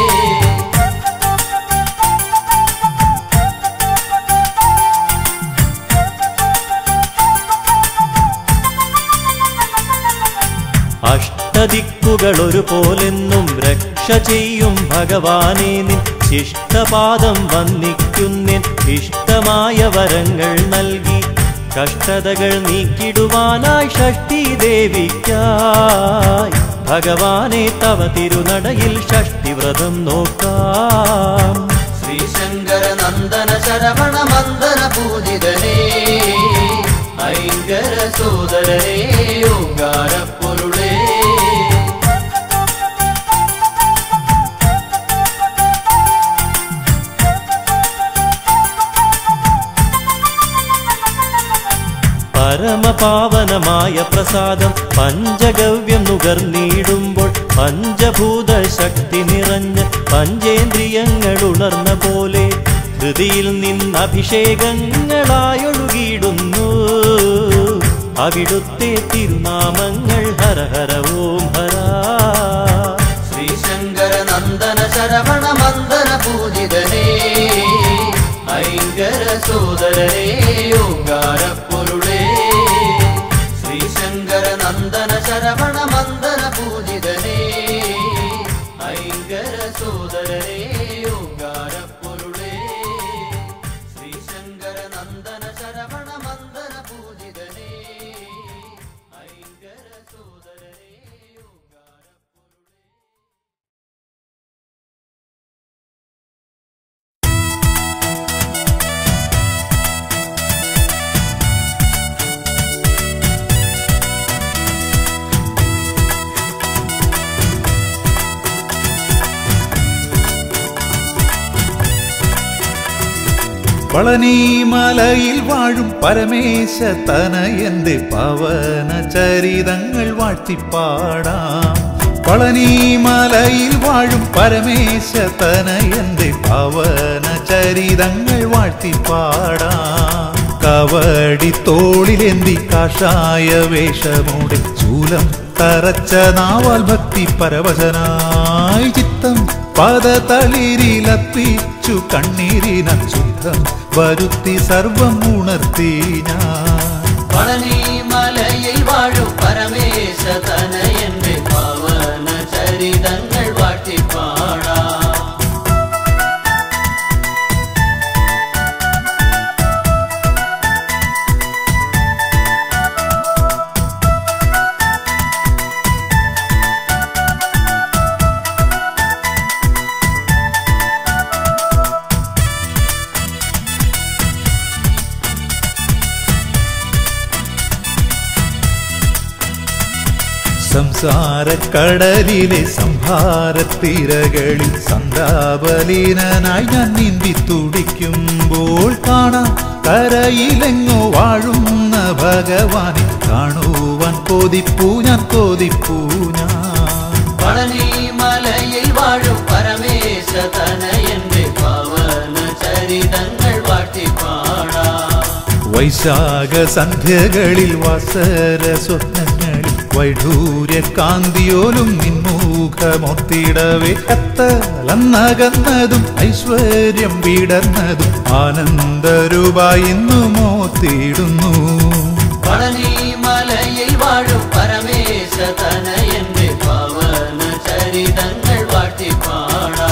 അഷ്ടദിക്കുകൾ ഒരുപോലെന്നും രക്ഷ ചെയ്യും ഭഗവാനെ നിൻ ശിഷ്ടപാദം വന്നിക്കുന്നിൻ ഇഷ്ടമായ വരങ്ങൾ നൽകി കഷ്ടതകൾ നീക്കിടുവാനായി ഷഷ്ടി ദേവിക്കായി ഭഗവാനെ തവ തിരുനടയിൽ ഷഷ്ടിവ്രതം നോക്കാം ശ്രീശങ്കര നന്ദന ശരവണ മന്ദന പൂജിതനേ ஐங்கர சோதரரே ஓங்கார பொருளே പരമപാവനമായ പ്രസാദം പഞ്ചഗവ്യം നുകർന്നിടുമ്പോൾ പഞ്ചഭൂത ശക്തി നിറഞ്ഞ് പഞ്ചേന്ദ്രിയങ്ങൾ ഉണർന്ന പോലെ ഹൃതിയിൽ നിന്നഭിഷേകങ്ങളായൊഴുകിയിടുന്നു അവിടുത്തെ തിരുനാമങ്ങൾ ഹര ഹര ഓം ഹര ശ്രീശങ്കര നന്ദന ശരവണ മന്ദന പൂജിതനേ ஐங்கர சோதரரே ஓங்கார பொருளே ശ്രീശങ്കര നന്ദന ശരവണ മന്ദന പൂജിതനേ ஐங்கர സോദരരേ ഓങ്കാര പൊരുളേ ശ്രീശങ്കര നന്ദന ശരവണ മന്ദന പൂജിതനേ ஐங்கர സോദരരേ ഓങ്കാര പൊരുളേ പളനിമലയിൽ വാഴും പരമേശ തനയന്റെ പവന ചരിതങ്ങൾ വാഴ്ത്തിപ്പാടാം പളനിമലയിൽ വാഴും പരമേശ തനയന്റെ പവന ചരിതങ്ങൾ വാഴ്ത്തിപ്പാടാം കവടി തോളിലെന്തി കാഷായ വേഷമോടെ ചൂലം തറച്ച നാവാൽ ഭക്തി പരവശനായി ചിത്തം പദതളിരിലപ്പിച്ചു കണ്ണീരിന ശുദ്ധം വരുത്തി സർവം ഉണർത്തി ഞാൻ പളനി മലയിൽ വാഴും പരമേശ തനയന്റെ പവന ചരിതങ്ങൾ വാട്ടിപ്പാടാ സംസാരക്കടലിലെ സംഹാരത്തിരകളിൽ സന്താപലീനനായി ഞാൻ നീന്തി തുടിക്കുമ്പോൾ കാണാം കരയിലെങ്ങോ വാഴുന്ന ഭഗവാനെ കാണുവാൻ കൊതിപ്പൂ ഞാൻ കൊതിപ്പൂ ഞാൻ പളനി മലയിൽ വാഴും പരമേശ തനയന്റെ പവന ചരിതങ്ങൾ വാട്ടിപ്പാടാ വൈശാഖ സന്ധ്യകളിൽ വാസര സ്വപ്നങ്ങളിൽ വൈഢൂര്യ കാന്തിയോലും നിൻമുഖമൊത്തിടവേ കത്തലന്നകന്നതും ഐശ്വര്യം വിടർന്നതും ആനന്ദരൂപായി ഇന്നു മോത്തിടുന്നു പളനി മലയിൽ വാഴും പരമേശ തനയന്റെ പവന ചരിതങ്ങൾ വാട്ടിപ്പാടാ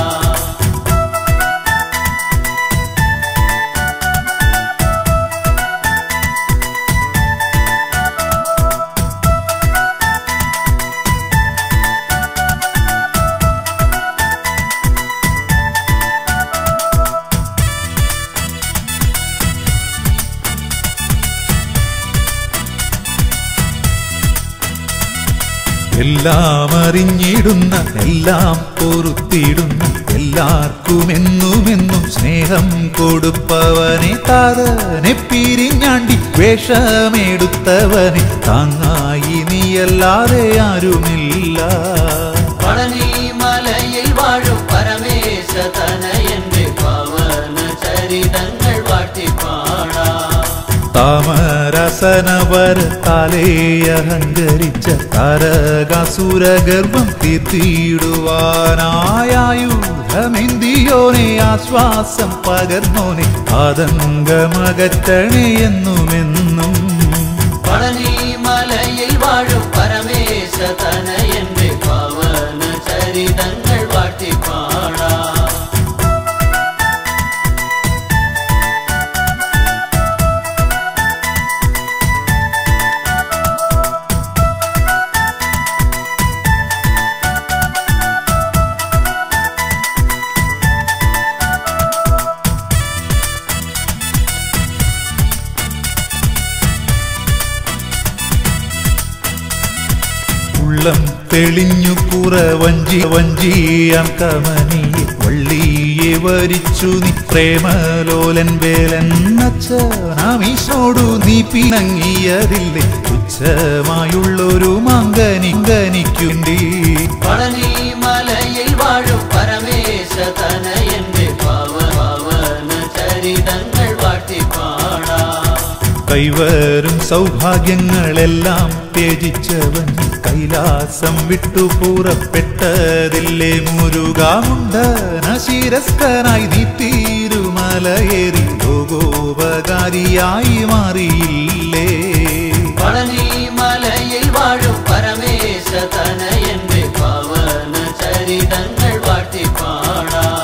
എല്ലാം അറിഞ്ഞിടുന്ന എല്ലാം പൊറുത്തിടുന്ന എല്ലാവർക്കും എന്നുമെന്നും സ്നേഹം കൊടുപ്പവനെ താതനെ പിരിഞ്ഞാണ്ടി വേഷമെടുത്തവനെ താങ്ങായി നീയല്ലാതെ ആരുമില്ല പളനി മലയിൽ വാഴും പരമേശ തനയന്റെ പവന ചരിതങ്ങൾ വാട്ടിപ്പാടാം താമരസനവർ താലേ അഹങ്കരിച്ച താരകാസുരഗർഭം തീർത്തിയിടുവാനായുധമെന്തിയോനെ ആശ്വാസം പകർന്നോനെ ആതങ്കമകറ്റണേ എന്നുമെന്നും പളനി മലയിൽ വാഴും പരമേശ തനയന്റെ പവന ചരിതങ്ങൾ വാട്ടിപ്പാടാം ഉള്ളം തെളിഞ്ഞു പുറ വഞ്ചി വഞ്ചിയാം കമനിയെ വള്ളിയെ വരിച്ചു നീ പ്രേമലോലൻ വേലൻ അച്ഛനാമീശോടു നീ പിണങ്ങിയതില്ലേ തുച്ഛമായുള്ളൊരു മാങ്കനിങ്കനിക്കുണ്ടി പളനി മലയിൽ വാഴും പരമേശ തനയന്റെ പവന ചരിതങ്ങൾ വാട്ടിപ്പാടാം കൈവരും സൗഭാഗ്യങ്ങളെല്ലാം ത്യജിച്ചവൻ കൈലാസം വിട്ടു പുറപ്പെട്ടതില്ലേ മുരുകാമുണ്ടന ശിരസ്കനായി നീ തീരുമലയേറി ലോകോപകാരിയായി മാറിയില്ലേ പളനി മലയിൽ വാഴും പരമേശ തനയന്റെ പവന ചരിതങ്ങൾ വാട്ടിപ്പാടാം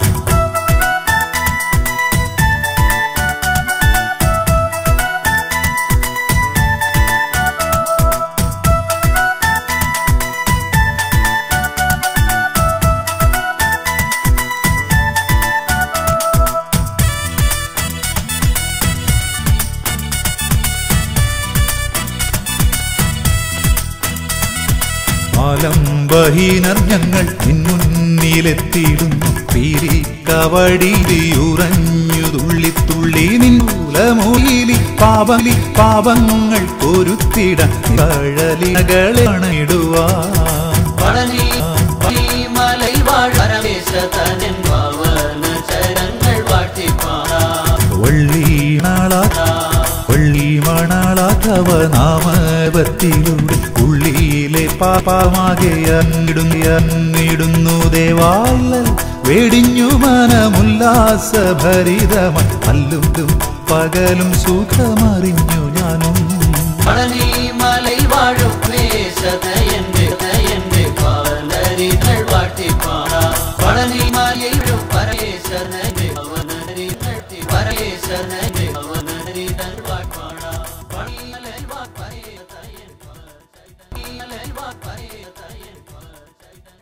ആലംബഹീനർ ഞങ്ങൾ നിൻമുന്നിലെത്തിയിടുന്നു പീരി കവടിയുറഞ്ഞു തുള്ളി തുള്ളി നിന്നൂലമൂലി പാപലി പാപങ്ങൾ പൊരുത്തിട കഴലികളെ അണയിടുവാ പളനി പളനി മലയിൽ വാഴും പരമേശ തനൻ പവന ചരങ്ങൾ വാട്ടിപ്പാടാം വള്ളീണാളാ വള്ളിമണാളാത്തവ നാമവത്തിലൂടെ ഉള്ളിയിലെ പാപമാകെ അന്നിടുന്നു അന്നിടുന്നു ദേവാലൽ വെടിഞ്ഞു മനമുല്ലാസഭരിതമായി അല്ലും പകലും സുഖമറിഞ്ഞു ഞാനും പളനി മലയിൽ വാഴും മേശ തയന്റെ തയന്റെ പവനരികൾ വാട്ടിപ്പാടാം പളനി മലയിൽ വാഴും പരമേശ്വരനെ പവനരികൾ പരമേശ്വരനെ പവനരികൾ വാട്ടിപ്പാടാം പളനി മലയിൽ വാ പരേ തയൻ പളനി മലയിൽ വാ പരേ തയൻ പളനി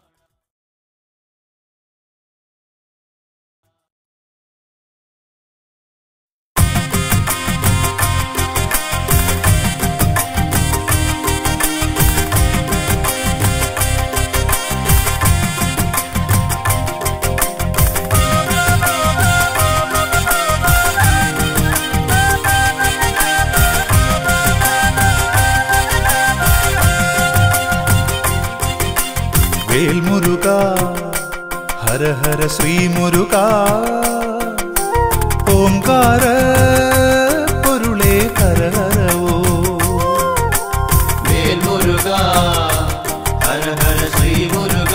വേൽമുരുക ഹര ഹര ശ്രീമുരുക ഓംകാര പൊരുളേ ഹര ഹരവോ വേൽ മുരുക ഹര ഹര ശ്രീ മുരുക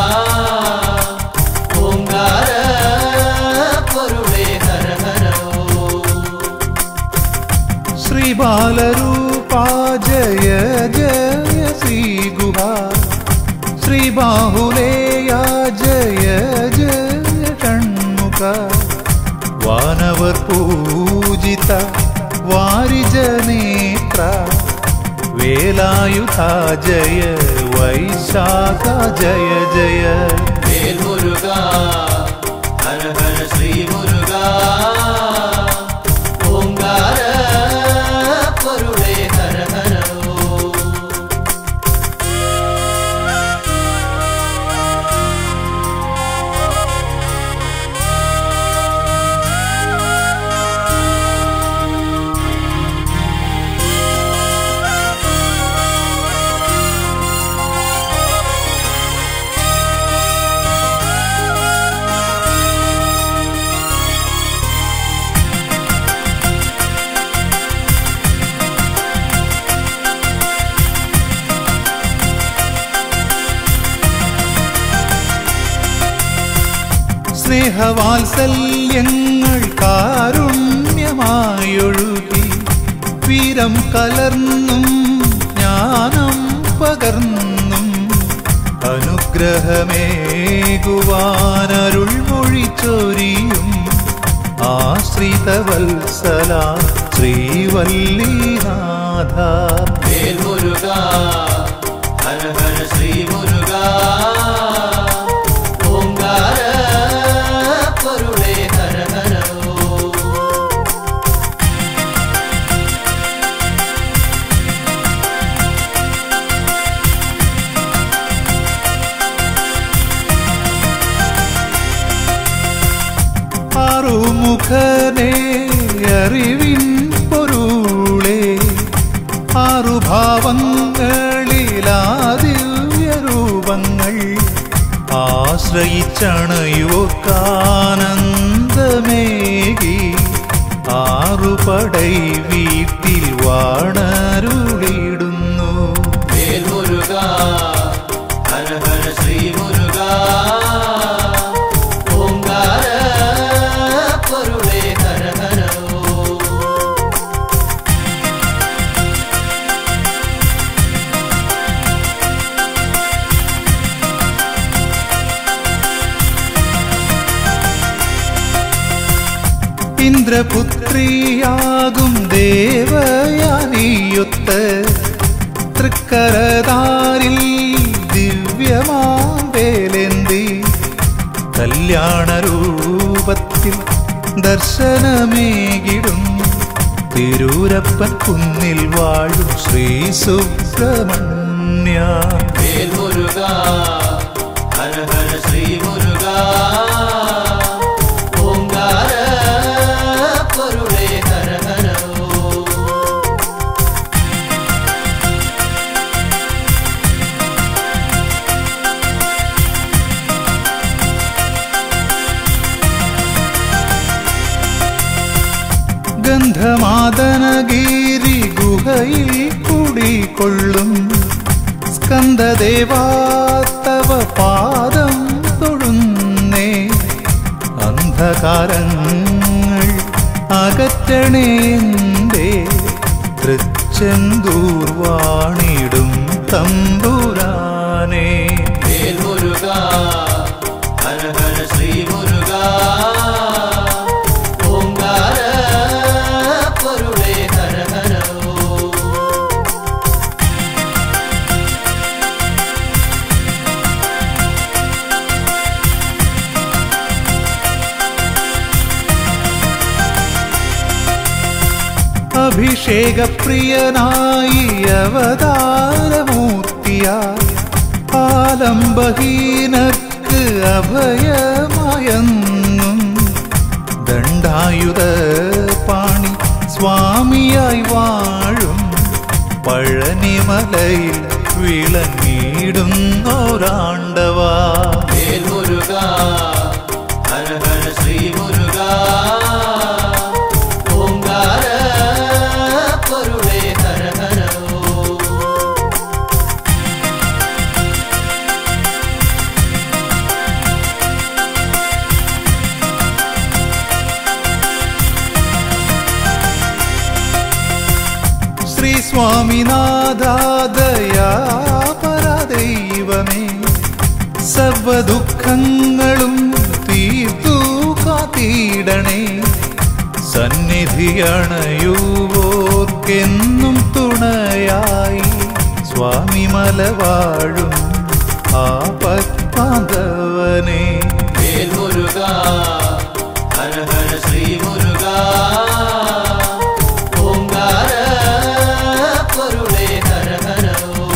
ഓംകാര പൊരുളേ ഹര ഹര ശ്രീ ബാലരൂപാ ജയ ജയ ശ്രീ ഗുഹ ശ്രീ ബാഹുലേയ ജയ ജയ ഷൺമുഖ വാനവർ പൂജിത വാരിജനേത്ര വേലായുധ ജയ വൈശാഖ ജയ ജയ വേൽ മുരുക ഹര ഹര ശ്രീ മുരുക ഓംകാര പൊരുളേ ഹര ഹര സ്നേഹവാത്സല്യങ്ങൾ കാരുണ്യമായൊഴുകി വീരം കലർന്നും ജ്ഞാനം പകർന്നും അനുഗ്രഹമേകുവാനരുൾ മൊഴിച്ചൊരിയും ആശ്രിതവത്സല ശ്രീവല്ലിനാഥ വേൽ മുരുക ഹര ഹര ശ്രീ മുരുക ഓങ്കാര പൊരുളേ ഹര ഹര ഓ ആറുമുഖനെ അറിവിൻ പൊരുളേ ആറുഭാവങ്ങളിലാദിവ്യരൂപങ്ങൾ ആശ്രയിച്ചണയോക്കാനന്ദമേകി ആറുപടൈ വീട്ടിൽ വാണരുളിടുന്നു വേൽ മുരുക ഹര ഹര ശ്രീ മുരുക ഓങ്കാര പൊരുളേ ഹര ഹര ഓ ഇന്ദ്രപുത്രിയാകും ദേവയാനിയൊത്ത് തൃക്കരതാരിൽ ദിവ്യമാവേലെന്തി കല്യാണരൂപത്തിൽ ദർശനമേകിടും തിരൂരപ്പൻ കുന്നിൽ വാഴും ശ്രീ സുബ്രഹ്മണ്യ വേൽ മുരുക ഹര ഹര ശ്രീ മുരുക ഓങ്കാര പൊരുളേ ഹര ഹര ഓ ഗന്ധമാദനഗിരി ഗുഹയിൽ കുടികൊള്ളും സ്കന്ദദേവാത്തവ പാദം തൊഴുന്നേ അന്ധകാരങ്ങൾ അകറ്റണേന്തേ തൃച്ചെന്തൂർ വാണിടും തമ്പുരാനേ വേൽ മുരുക ഹര ഹര ശ്രീ മുരുക ഓങ്കാര പൊരുളേ ഹര ഹര ഓ അഭിഷേകപ്രിയനായി അവതാരമൂർത്തിയായി ആലംബഹീനർക്ക് അഭയമായെന്നും ദണ്ഡായുധ പാണി സ്വാമിയായി വാഴും പഴനിമലയിൽ വിളങ്ങിടുന്നോരാണ്ടവാ വേൽ മുരുക ഹര ഹര ശ്രീ മുരുക ഓങ്കാര പൊരുളേ ഹര ഹര ഓ ശ്രീ സ്വാമിനാഥാദയാ പരദൈവമേ സർവദുഃഖങ്ങളും തീർത്തു കാത്തിടണേ സന്നിധിയണയുവോർക്കെന്നും തുണയായി സ്വാമി മലവാഴും ആപത്പാന്തവനേ വേൽ മുരുക ഹര ഹര ശ്രീ മുരുക ഓങ്കാര പൊരുളേ ഹര ഹര ഓ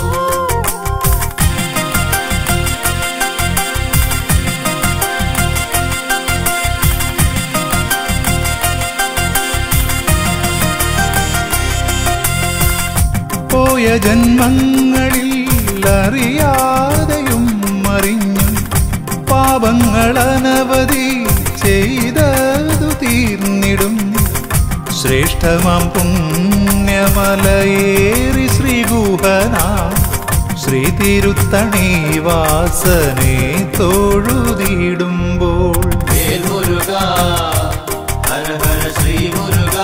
പോയ ജന്മങ്ങളിൽ അറിയാതെയും അറിഞ്ഞും പാപങ്ങൾ അനവധി ചെയ്തതു തീർന്നിടും ശ്രേഷ്ഠമാം പുണ്യമലയേറി ശ്രീഗുഹന ശ്രീ തിരുത്തണി വാസനെ തൊഴുതിടുമ്പോൾ വേൽ മുരുക ഹര ഹര ശ്രീ മുരുക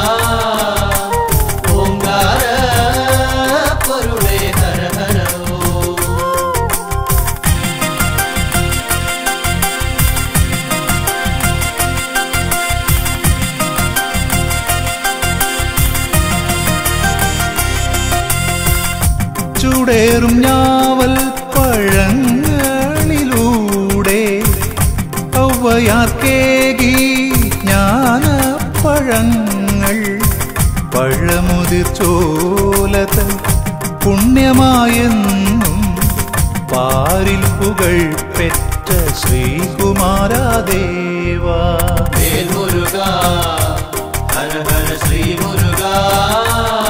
ഓങ്കാര പൊരുളേ ഹര ഹര ഓ ചുടേറും ഞാവൽ പഴങ്ങളിലൂടെ ഔവയാർക്കേകി ജ്ഞാന പഴങ്ങൾ പഴമുതിർ ചോലതൻ പുണ്യമായെന്നും പാരിൽ പുകൾ പെറ്റ ശ്രീകുമാരാദേവാ വേൽ മുരുക ഹര ഹര ശ്രീ മുരുക